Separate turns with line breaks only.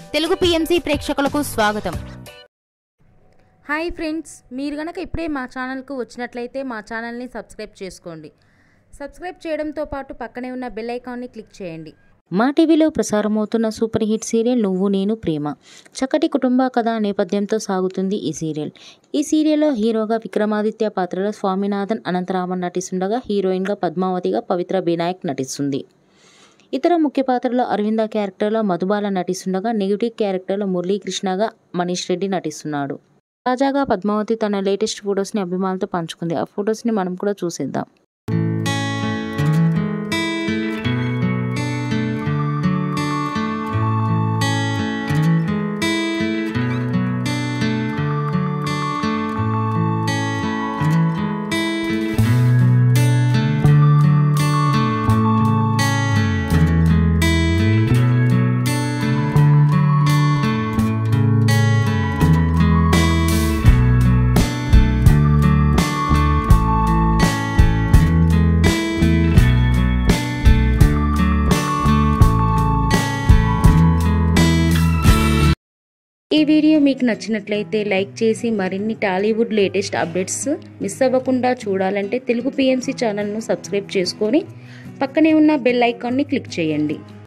Telugu PMC ప్రేక్షకులకు స్వాగతం
hi friends మీరు గనక ఇప్పుడే మా ఛానల్కు వచ్చినట్లయితే మా ఛానల్ని సబ్స్క్రైబ్ చేసుకోండి సబ్స్క్రైబ్ చేయడంతో పాటు పక్కనే ఉన్న బెల్ ఐకాన్ని క్లిక్ చేయండి
మా టీవీలో ప్రసారమవుతున్న సూపర్ హిట్ సీరియల్ నువ్వు నేను ప్రేమ చక్కటి కుటుంబ కథ నేపథ్యంతో సాగుతుంది ఈ సీరియల్ ఈ సీరియల్లో హీరోగా విక్రమాదిత్య పాత్రలో స్వామినాథన్ అనంతరామన్ నటిస్తుండగా హీరోయిన్గా పద్మావతిగా పవిత్ర వినాయక్ నటిస్తుంది ఇతర ముఖ్య పాత్రలో అరవింద క్యారెక్టర్లో మధుబాల నటిస్తుండగా నెగిటివ్ క్యారెక్టర్లో మురళీకృష్ణగా మనీష్ రెడ్డి నటిస్తున్నాడు తాజాగా పద్మావతి తన లేటెస్ట్ ఫొటోస్ని అభిమానులతో పంచుకుంది ఆ ఫొటోస్ని మనం కూడా చూసేద్దాం ఈ వీడియో మీకు నచ్చినట్లయితే లైక్ చేసి మరిన్ని టాలీవుడ్ లేటెస్ట్ అప్డేట్స్ మిస్ అవ్వకుండా చూడాలంటే తెలుగు పిఎంసి ఛానల్ను సబ్స్క్రైబ్ చేసుకొని పక్కనే ఉన్న బెల్ ఐకాన్ని క్లిక్ చేయండి